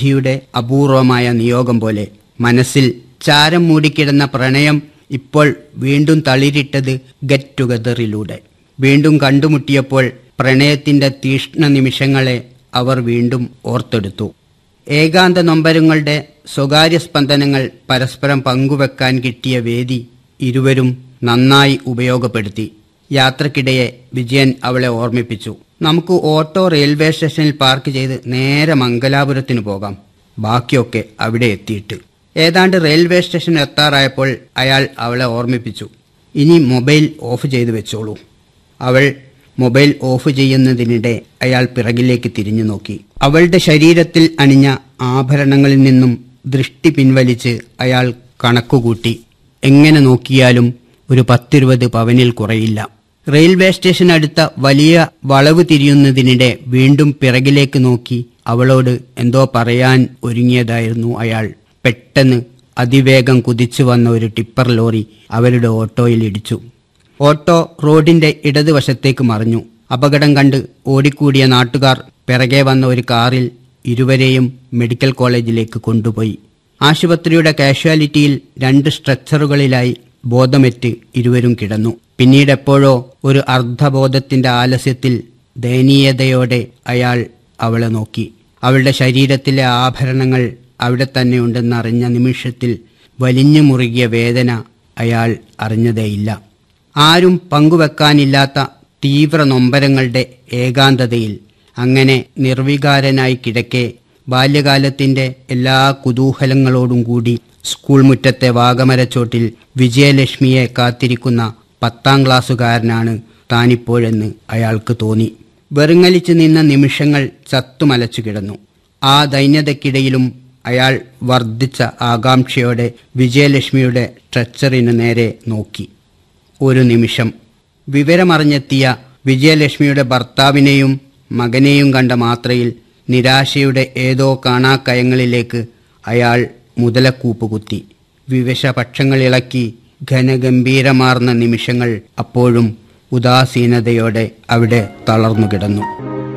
വിധിയുടെ അപൂർവമായ നിയോഗം പോലെ മനസ്സിൽ ചാരം മൂടിക്കിടന്ന പ്രണയം ഇപ്പോൾ വീണ്ടും തളിരിട്ടത് ഗെറ്റ് ടുഗദറിലൂടെ വീണ്ടും കണ്ടുമുട്ടിയപ്പോൾ പ്രണയത്തിന്റെ തീഷ്ണ നിമിഷങ്ങളെ അവർ വീണ്ടും ഓർത്തെടുത്തു ഏകാന്ത നൊമ്പരങ്ങളുടെ സ്വകാര്യ സ്പന്ദനങ്ങൾ പരസ്പരം പങ്കുവെക്കാൻ കിട്ടിയ വേദി ഇരുവരും നന്നായി ഉപയോഗപ്പെടുത്തി യാത്രക്കിടയെ വിജയൻ അവളെ ഓർമ്മിപ്പിച്ചു നമുക്ക് ഓട്ടോ റെയിൽവേ സ്റ്റേഷനിൽ പാർക്ക് ചെയ്ത് നേരെ മംഗലാപുരത്തിന് പോകാം ബാക്കിയൊക്കെ അവിടെ എത്തിയിട്ട് ഏതാണ്ട് റെയിൽവേ സ്റ്റേഷൻ എത്താറായപ്പോൾ അയാൾ അവളെ ഓർമ്മിപ്പിച്ചു ഇനി മൊബൈൽ ഓഫ് ചെയ്തു വെച്ചോളൂ അവൾ മൊബൈൽ ഓഫ് ചെയ്യുന്നതിനിടെ അയാൾ പിറകിലേക്ക് തിരിഞ്ഞു നോക്കി അവളുടെ ശരീരത്തിൽ അണിഞ്ഞ ആഭരണങ്ങളിൽ നിന്നും ദൃഷ്ടി പിൻവലിച്ച് അയാൾ കണക്കുകൂട്ടി എങ്ങനെ നോക്കിയാലും ഒരു പത്തിരുപത് പവനിൽ കുറയില്ല റെയിൽവേ സ്റ്റേഷൻ അടുത്ത വലിയ വളവ് തിരിയുന്നതിനിടെ വീണ്ടും പിറകിലേക്ക് നോക്കി അവളോട് എന്തോ പറയാൻ ഒരുങ്ങിയതായിരുന്നു അയാൾ പെട്ടെന്ന് അതിവേഗം കുതിച്ചു വന്ന ഒരു ടിപ്പർ ലോറി അവരുടെ ഓട്ടോയിൽ ഇടിച്ചു ഓട്ടോ റോഡിന്റെ ഇടതുവശത്തേക്ക് മറിഞ്ഞു അപകടം കണ്ട് ഓടിക്കൂടിയ നാട്ടുകാർ പിറകെ വന്ന ഒരു കാറിൽ ഇരുവരെയും മെഡിക്കൽ കോളേജിലേക്ക് കൊണ്ടുപോയി ആശുപത്രിയുടെ കാഷ്വാലിറ്റിയിൽ രണ്ട് സ്ട്രക്ചറുകളിലായി ബോധമറ്റ് ഇരുവരും കിടന്നു പിന്നീട് എപ്പോഴോ ഒരു അർദ്ധബോധത്തിന്റെ ആലസ്യത്തിൽ ദയനീയതയോടെ അയാൾ അവളെ നോക്കി അവളുടെ ശരീരത്തിലെ ആഭരണങ്ങൾ അവിടെ തന്നെ ഉണ്ടെന്നറിഞ്ഞ നിമിഷത്തിൽ വലിഞ്ഞു മുറുകിയ വേദന അയാൾ അറിഞ്ഞതേയില്ല ആരും പങ്കുവെക്കാനില്ലാത്ത തീവ്ര നൊമ്പരങ്ങളുടെ ഏകാന്തതയിൽ അങ്ങനെ നിർവികാരനായി കിടക്കെ ബാല്യകാലത്തിന്റെ എല്ലാ കുതൂഹലങ്ങളോടും കൂടി സ്കൂൾ മുറ്റത്തെ വാഗമരച്ചോട്ടിൽ വിജയലക്ഷ്മിയെ കാത്തിരിക്കുന്ന പത്താം ക്ലാസ്സുകാരനാണ് താനിപ്പോഴെന്ന് അയാൾക്ക് തോന്നി വെറുങ്ങലിച്ചു നിന്ന നിമിഷങ്ങൾ ചത്തുമലച്ചു കിടന്നു ആ ദൈന്യതയ്ക്കിടയിലും അയാൾ വർദ്ധിച്ച ആകാംക്ഷയോടെ വിജയലക്ഷ്മിയുടെ സ്ട്രെച്ചറിന് നേരെ നോക്കി ഒരു നിമിഷം വിവരമറിഞ്ഞെത്തിയ വിജയലക്ഷ്മിയുടെ ഭർത്താവിനെയും മകനെയും കണ്ട മാത്രയിൽ നിരാശയുടെ ഏതോ കാണാക്കയങ്ങളിലേക്ക് അയാൾ മുതലക്കൂപ്പ് കുത്തി വിവശപക്ഷങ്ങളിളക്കി ഘനഗംഭീരമാർന്ന നിമിഷങ്ങൾ അപ്പോഴും ഉദാസീനതയോടെ അവിടെ തളർന്നു കിടന്നു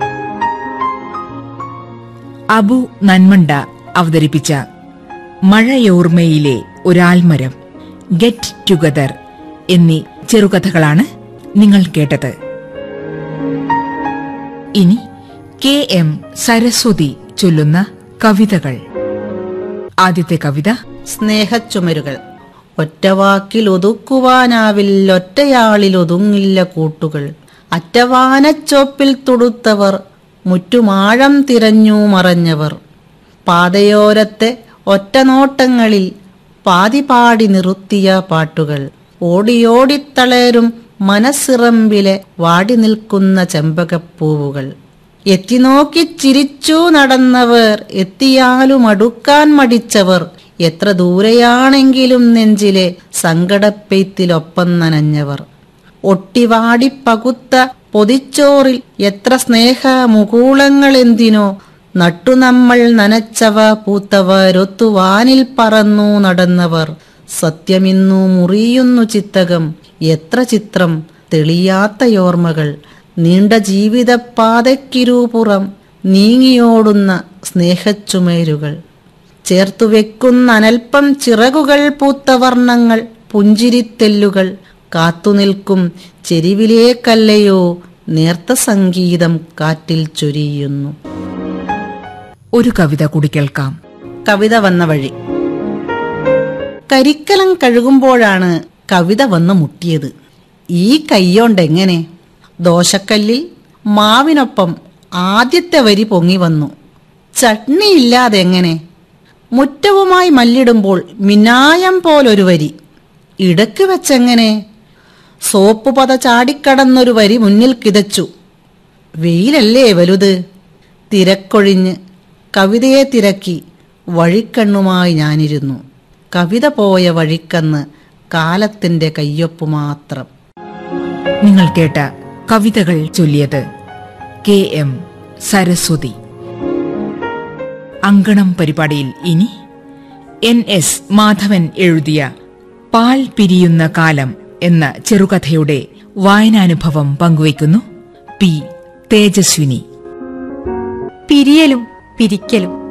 അബു നന്മണ്ട അവതരിപ്പിച്ച മഴയോർമ്മയിലെ ഒരാൽമരം ഗെറ്റ് ടുഗദർ എന്നീ ചെറുകഥകളാണ് നിങ്ങൾ കേട്ടത് ഇനി കെ എം സരസ്വതി ചൊല്ലുന്ന കവിതകൾ ആദ്യത്തെ കവിത സ്നേഹച്ചുമരുകൾ ഒറ്റവാക്കിൽ ഒതുക്കുവാനാവിൽ ഒറ്റയാളിൽ ഒതുങ്ങില്ല കൂട്ടുകൾ അറ്റവാനച്ചോപ്പിൽ തൊടുത്തവർ മുറ്റുമാഴം തിരഞ്ഞു മറഞ്ഞവർ പാതയോരത്തെ ഒറ്റനോട്ടങ്ങളിൽ പാതി പാടി നിർത്തിയ പാട്ടുകൾ ഓടിയോടിത്തളരും മനസ്സിറമ്പിലെ വാടി നിൽക്കുന്ന ചെമ്പകപ്പൂവുകൾ എത്തിനോക്കി ചിരിച്ചു നടന്നവർ എത്തിയാലും അടുക്കാൻ മടിച്ചവർ എത്ര ദൂരെയാണെങ്കിലും നെഞ്ചിലെ സങ്കടപ്പെയ്ത്തിലൊപ്പം നനഞ്ഞവർ ഒട്ടിവാടി പകുത്ത പൊതിച്ചോറിൽ എത്ര സ്നേഹ മുകൂളങ്ങൾ എന്തിനോ നട്ടു നമ്മൾ നനച്ചവ പൂത്തവരൊത്തു വാനിൽ പറന്നു നടന്നവർ സത്യമിന്നു മുറിയുന്നു ചിത്തകം എത്ര ചിത്രം തെളിയാത്തയോർമ്മകൾ നീണ്ട ജീവിതപാതയ്ക്കിരുപുറം നീങ്ങിയോടുന്ന സ്നേഹച്ചുമേരുകൾ ചേർത്തുവെക്കുന്ന അനൽപ്പം ചിറകുകൾ പൂത്ത വർണ്ണങ്ങൾ പുഞ്ചിരിത്തെല്ലുകൾ കാത്തുനിൽക്കും ചെരിവിലേക്കല്ലയോ നേർത്ത സംഗീതം കാറ്റിൽ ചൊരിയുന്നു ഒരു കവിത കൂടി കേൾക്കാം കവിത വന്ന വഴി കരിക്കലം കഴുകുമ്പോഴാണ് കവിത വന്ന് മുട്ടിയത് ഈ കൈയോണ്ടെങ്ങനെ ദോശക്കല്ലിൽ മാവിനൊപ്പം ആദ്യത്തെ വരി പൊങ്ങി വന്നു ചട്നി ഇല്ലാതെ എങ്ങനെ മുറ്റവുമായി മല്ലിടുമ്പോൾ മിനായം പോലൊരു വരി ഇടക്ക് വെച്ചെങ്ങനെ സോപ്പ് പത ചാടിക്കടന്നൊരു വരി മുന്നിൽ കിതച്ചു വെയിലല്ലേ വലുത് തിരക്കൊഴിഞ്ഞ് കവിതയെ തിരക്കി വഴിക്കണ്ണുമായി ഞാനിരുന്നു കവിത പോയ വഴിക്കന്ന് കാലത്തിന്റെ കയ്യൊപ്പ് മാത്രം നിങ്ങൾ കേട്ട കവിതകൾ ചൊല്ലിയത് കെ എം സരസ്വതി അങ്കണം പരിപാടിയിൽ ഇനി എൻ എസ് മാധവൻ എഴുതിയ പാൽ പിരിയുന്ന കാലം എന്ന ചെറുകഥയുടെ വായനാനുഭവം പങ്കുവയ്ക്കുന്നു പി തേജസ്വിനി പിരിയലും പിരിക്കലും